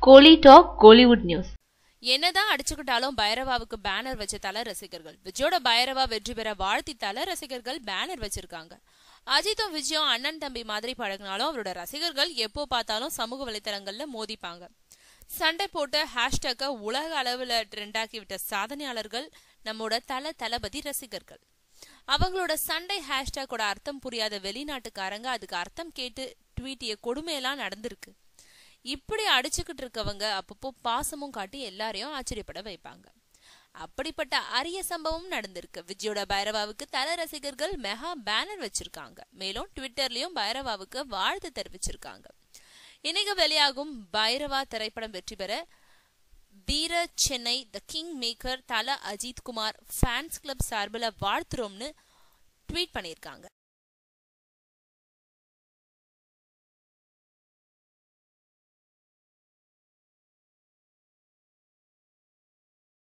கோலி talk Kollywood news என்னதான் அடிச்சுக்கிட்டாலும் பைரவாவுக்கு banner வச்ச தல ரசிகர்கள் விஜயோட பைரவா வெற்றி பெற வாழ்த்தி தல ரசிகர்கள் பேனர் வச்சிருக்காங்க அஜித்தும் விஜயும் அண்ணன் தம்பி மாதிரி பழகினாலும் அவரோட ரசிகர்கள் எப்போ பார்த்தாலும் சமூக வலைத்தளங்கள்ல மோதிப்பாங்க சண்டை போட்டு ஹேஷ்டேக்க உலக அளவுல ட்ரெண்டாக்கி விட்ட சாதனையாளர்கள் நம்மோட தல தளபதி ரசிகர்கள் அவங்களோட சண்டை ஹேஷ்டேக்கோட அர்த்தம் புரியாத வெளிநாட்டுக்காரங்க அதுக்கு அர்த்தம் கேட்டு ட்வீட்டிய கொடுமையெல்லாம் நடந்திருக்கு இப்படி அடிச்சுக்கிட்டு இருக்கவங்க அப்பப்போ பாசமும் காட்டி எல்லாரையும் ஆச்சரியப்பட வைப்பாங்க அப்படிப்பட்ட அரிய சம்பவம் நடந்திருக்கு விஜயோட பைரவாவுக்கு தல ரசிகர்கள் மெகா பேனர் வச்சிருக்காங்க மேலும் ட்விட்டர்லயும் பைரவாவுக்கு வாழ்த்து தெரிவிச்சிருக்காங்க இன்னைக்கு வெளியாகும் பைரவா திரைப்படம் வெற்றி பெற வீர சென்னை த கிங் மேக்கர் தல அஜித் குமார் ஃபேன்ஸ் கிளப் சார்பில் வாழ்த்துறோம்னு ட்வீட் பண்ணியிருக்காங்க